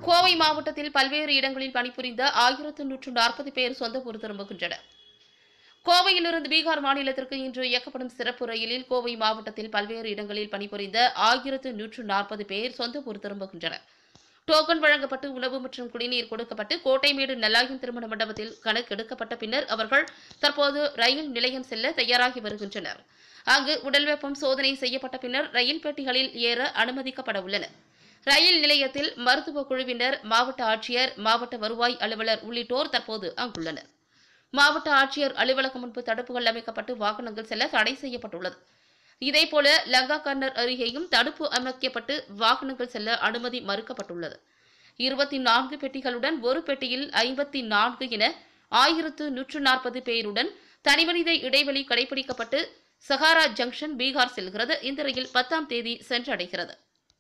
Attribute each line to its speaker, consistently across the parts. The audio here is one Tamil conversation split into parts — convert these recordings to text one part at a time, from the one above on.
Speaker 1: கோவை மாவட்டத்தில் பல்வேறு இடங்களில் பணிபுரிந்த ஆயிரத்து நூற்று நாற்பது பேர் சொந்த ஊர் திரும்புகின்றனர் கோவையிலிருந்து பீகார் மாநிலத்திற்கு இன்று இயக்கப்படும் சிறப்பு ரயிலில் கோவை மாவட்டத்தில் பல்வேறு இடங்களில் பணிபுரிந்த ஆயிரத்து நூற்று நாற்பது பேர் சொந்த ஊர் திரும்புகின்றனர் டோக்கன் வழங்கப்பட்டு உணவு மற்றும் குடிநீர் கொடுக்கப்பட்டு கோட்டைமேடு நல்லாயம் திருமண மண்டபத்தில் கணக்கெடுக்கப்பட்ட பின்னர் அவர்கள் தற்போது ரயில் நிலையம் செல்ல தயாராகி வருகின்றனர் அங்கு உடல் வெப்பம் சோதனை செய்யப்பட்ட பின்னர் ரயில் பெட்டிகளில் ஏற அனுமதிக்கப்பட உள்ளனர் ரயில் நிலையத்தில் மருத்துவ குழுவினர் மாவட்ட ஆட்சியர் மாவட்ட வருவாய் அலுவலர் உள்ளிட்டோர் தற்போது அங்குள்ளனர் மாவட்ட ஆட்சியர் அலுவலகம் முன்பு தடுப்புகள் அமைக்கப்பட்டு வாகனங்கள் செல்ல தடை செய்யப்பட்டுள்ளது இதேபோல லங்கா கர்னர் அருகேயும் தடுப்பு அமைக்கப்பட்டு வாகனங்கள் செல்ல அனுமதி மறுக்கப்பட்டுள்ளது இருபத்தி நான்கு பெட்டிகளுடன் ஒரு பெட்டியில் ஐம்பத்தி நான்கு என ஆயிரத்து நூற்று நாற்பது பேருடன் தனிமனித இடைவெளி கடைபிடிக்கப்பட்டு சஹாரா ஜங்ஷன் பீகார் செல்கிறது இந்த ரயில் பத்தாம் தேதி சென்றடைகிறது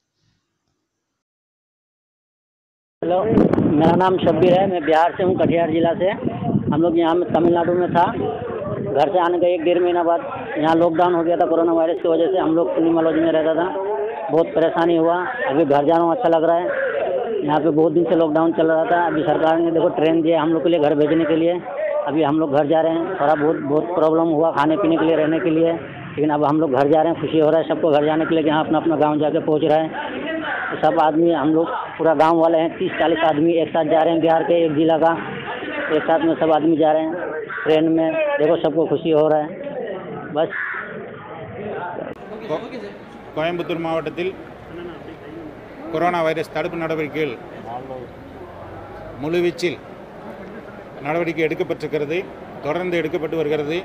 Speaker 2: हेलो मेरा नाम शब्बीर है मैं बिहार से हूँ कटिहार जिला से हम लोग यहाँ में तमिलनाडु में था घर से आने का एक डेढ़ महीना बाद यहाँ लॉकडाउन हो गया था कोरोना वायरस की वजह से हम लोग सिनेमा लॉज में रहता था बहुत परेशानी हुआ अभी घर जाना अच्छा लग रहा है यहाँ पे बहुत दिन से लॉकडाउन चल रहा था अभी सरकार ने देखो ट्रेन दिया हम लोग के लिए घर भेजने के लिए अभी हम लोग घर जा रहे हैं थोड़ा बहुत बहुत प्रॉब्लम हुआ खाने पीने के लिए रहने के लिए लेकिन अब हम लोग घर जा रहे हैं खुशी हो रहा है सबको घर जाने के लिए कि यहाँ अपना अपना गाँव जाके पहुँच रहा है तो सब आदमी हम लोग पूरा गांव वाले हैं तीस चालीस आदमी एक साथ जा रहे हैं बिहार के एक जिला का एक साथ में सब आदमी जा रहे हैं ट्रेन में देखो सबको खुशी हो रहा है बस
Speaker 3: கோ- கோயம்புத்தூர் மாவட்டத்தில் கொரோனா வைரஸ் தடுப்பு நடவடிக்கைகள் முழுவீச்சில் நடவடிக்கை எடுக்கப்பட்டிருக்கிறது தொடர்ந்து எடுக்கப்பட்டு வருகிறது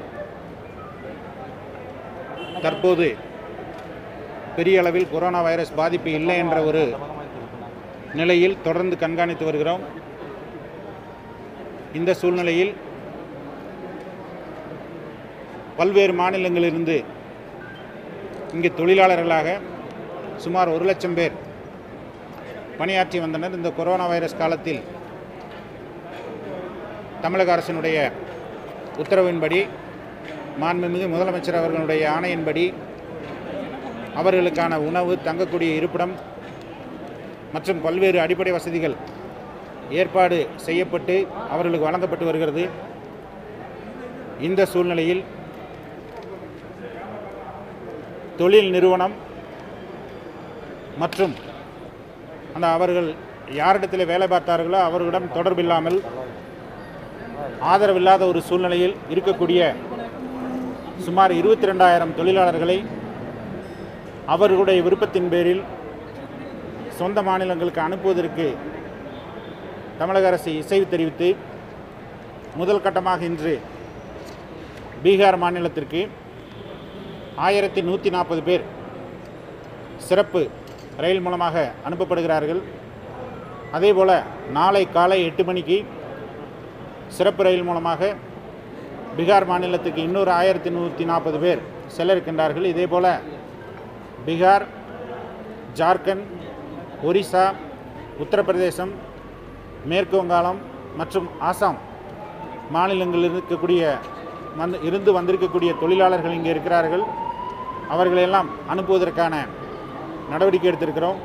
Speaker 3: தற்போது பெரிய அளவில் கொரோனா வைரஸ் பாதிப்பு இல்லை என்ற ஒரு நிலையில் தொடர்ந்து கண்காணித்து வருகிறோம் இந்த சூழ்நிலையில் பல்வேறு மாநிலங்களிலிருந்து இங்கு தொழிலாளர்களாக சுமார் ஒரு லட்சம் பேர் பணியாற்றி வந்தனர் இந்த கொரோனா வைரஸ் காலத்தில் தமிழக அரசினுடைய உத்தரவின்படி மாண்புமிகு முதலமைச்சர் அவர்களுடைய ஆணையின்படி அவர்களுக்கான உணவு தங்கக்கூடிய இருப்பிடம் மற்றும் பல்வேறு அடிப்படை வசதிகள் ஏற்பாடு செய்யப்பட்டு அவர்களுக்கு வழங்கப்பட்டு வருகிறது இந்த சூழ்நிலையில் தொழில் நிறுவனம் மற்றும் அந்த அவர்கள் யாரிடத்தில் வேலை பார்த்தார்களோ அவர்களிடம் தொடர்பில்லாமல் ஆதரவில்லாத ஒரு சூழ்நிலையில் இருக்கக்கூடிய சுமார் இருபத்தி ரெண்டாயிரம் தொழிலாளர்களை அவர்களுடைய விருப்பத்தின் பேரில் சொந்த மாநிலங்களுக்கு அனுப்புவதற்கு தமிழக அரசு இசைவு தெரிவித்து முதல் கட்டமாக இன்று பீகார் மாநிலத்திற்கு ஆயிரத்தி நூற்றி நாற்பது பேர் சிறப்பு ரயில் மூலமாக அனுப்பப்படுகிறார்கள் அதேபோல் நாளை காலை எட்டு மணிக்கு சிறப்பு ரயில் மூலமாக பீகார் மாநிலத்துக்கு இன்னொரு ஆயிரத்தி நூற்றி நாற்பது பேர் செல்ல இருக்கின்றார்கள் இதேபோல் பீகார் ஜார்க்கண்ட் ஒரிசா உத்தரப்பிரதேசம் மேற்கு வங்காளம் மற்றும் ஆசாம் மாநிலங்களில் இருக்கக்கூடிய வந்து இருந்து வந்திருக்கக்கூடிய தொழிலாளர்கள் இங்கே இருக்கிறார்கள் அவர்களையெல்லாம் அனுப்புவதற்கான நடவடிக்கை எடுத்திருக்கிறோம்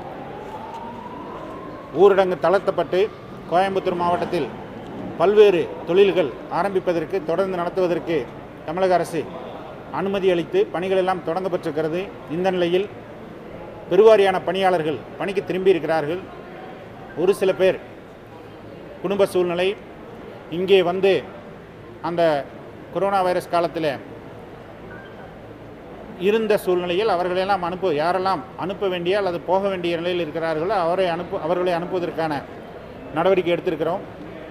Speaker 3: ஊரடங்கு தளர்த்தப்பட்டு கோயம்புத்தூர் மாவட்டத்தில் பல்வேறு தொழில்கள் ஆரம்பிப்பதற்கு தொடர்ந்து நடத்துவதற்கு தமிழக அரசு அனுமதி அளித்து பணிகள் எல்லாம் தொடங்கப்பட்டிருக்கிறது இந்த நிலையில் பெருவாரியான பணியாளர்கள் பணிக்கு திரும்பி இருக்கிறார்கள் ஒரு சில பேர் குடும்ப சூழ்நிலை இங்கே வந்து அந்த கொரோனா வைரஸ் காலத்தில் இருந்த சூழ்நிலையில் அவர்களெல்லாம் அனுப்பு யாரெல்லாம் அனுப்ப வேண்டிய அல்லது போக வேண்டிய நிலையில் இருக்கிறார்களோ அவரை அனுப்பு அவர்களை அனுப்புவதற்கான நடவடிக்கை எடுத்திருக்கிறோம்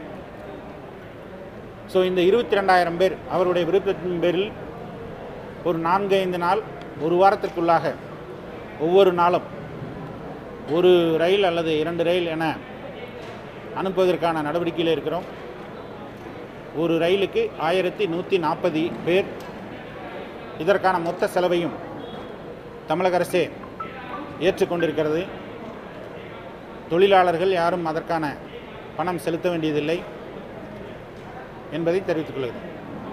Speaker 3: ஸோ இந்த இருபத்தி ரெண்டாயிரம் பேர் அவருடைய விருப்பத்தின் பேரில் ஒரு நான்கு ஐந்து நாள் ஒரு வாரத்திற்குள்ளாக ஒவ்வொரு நாளும் ஒரு ரயில் அல்லது இரண்டு ரயில் என அனுப்புவதற்கான நடவடிக்கையில் இருக்கிறோம் ஒரு ரயிலுக்கு ஆயிரத்தி நூற்றி நாற்பது பேர் இதற்கான மொத்த செலவையும் தமிழக அரசே ஏற்றுக்கொண்டிருக்கிறது தொழிலாளர்கள் யாரும் அதற்கான பணம் செலுத்த வேண்டியதில்லை என்பதை தெரிவித்துக் கொள்கிறேன்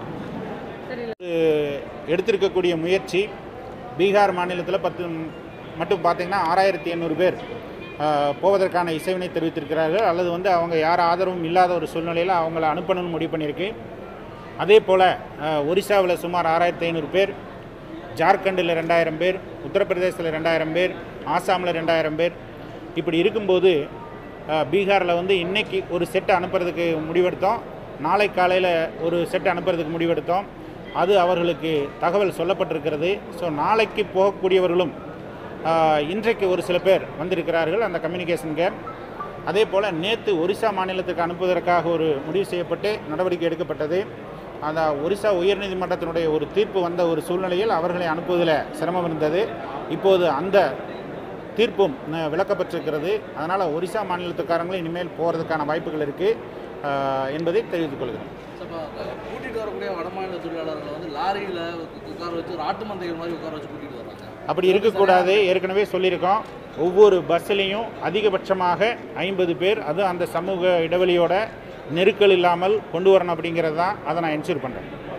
Speaker 3: எடுத்திருக்கக்கூடிய முயற்சி பீகார் மாநிலத்தில் பத்து மட்டும் பார்த்தீங்கன்னா ஆறாயிரத்தி எண்ணூறு பேர் அஹ், போவதற்கான இசைவினை தெரிவித்திருக்கிறார்கள் அல்லது வந்து அவங்க யார் ஆதரவும் இல்லாத ஒரு சூழ்நிலையில் அவங்கள அனுப்பணும்னு முடிவு பண்ணியிருக்கு அதே போல் ஒரிசாவில் சுமார் ஆறாயிரத்தி ஐநூறு பேர் ஜார்க்கண்டில் ரெண்டாயிரம் பேர் உத்தரப்பிரதேசத்தில் ரெண்டாயிரம் பேர் ஆசாமில் ரெண்டாயிரம் பேர் இப்படி இருக்கும்போது அஹ், பீகாரில் வந்து இன்னைக்கு ஒரு செட் அனுப்புறதுக்கு முடிவெடுத்தோம் நாளை காலையில் ஒரு செட் அனுப்புறதுக்கு முடிவெடுத்தோம் அது அவர்களுக்கு தகவல் சொல்லப்பட்டிருக்கிறது ஸோ நாளைக்கு போகக்கூடியவர்களும் அஹ், இன்றைக்கு ஒரு சில பேர் வந்திருக்கிறார்கள் அந்த கம்யூனிகேஷன் கேப் அதே போல் நேற்று ஒரிசா மாநிலத்துக்கு அனுப்புவதற்காக ஒரு முடிவு செய்யப்பட்டு நடவடிக்கை எடுக்கப்பட்டது அந்த ஒரிசா உயர்நீதிமன்றத்தினுடைய ஒரு தீர்ப்பு வந்த ஒரு சூழ்நிலையில் அவர்களை அனுப்புவதில் சிரமம் இருந்தது இப்போது அந்த தீர்ப்பும் அஹ், விலக்கப்பட்டிருக்கிறது அதனால் ஒரிசா மாநிலத்துக்காரங்களும் இனிமேல் போகிறதுக்கான வாய்ப்புகள் இருக்குது என்பதை தெரிவித்துக் கொள்கிறேன்
Speaker 4: இப்போ கூட்டிகிட்டு வரக்கூடிய வடமாநில தொழிலாளர்களை வந்து லாரியில் உட்கார வச்சு ஒரு ஆட்டு மந்தைகள் மாதிரி உட்கார வச்சு கூட்டிகிட்டு வர்றாங்க
Speaker 3: அப்படி இருக்கக்கூடாது ஏற்கனவே சொல்லியிருக்கோம் ஒவ்வொரு பஸ்ஸிலையும் அதிகபட்சமாக ஐம்பது பேர் அது அந்த சமூக இடைவெளியோட நெருக்கல் இல்லாமல் கொண்டு வரணும் அப்படிங்கிறது தான் அதை நான் என்ஷூர் பண்ணுறேன்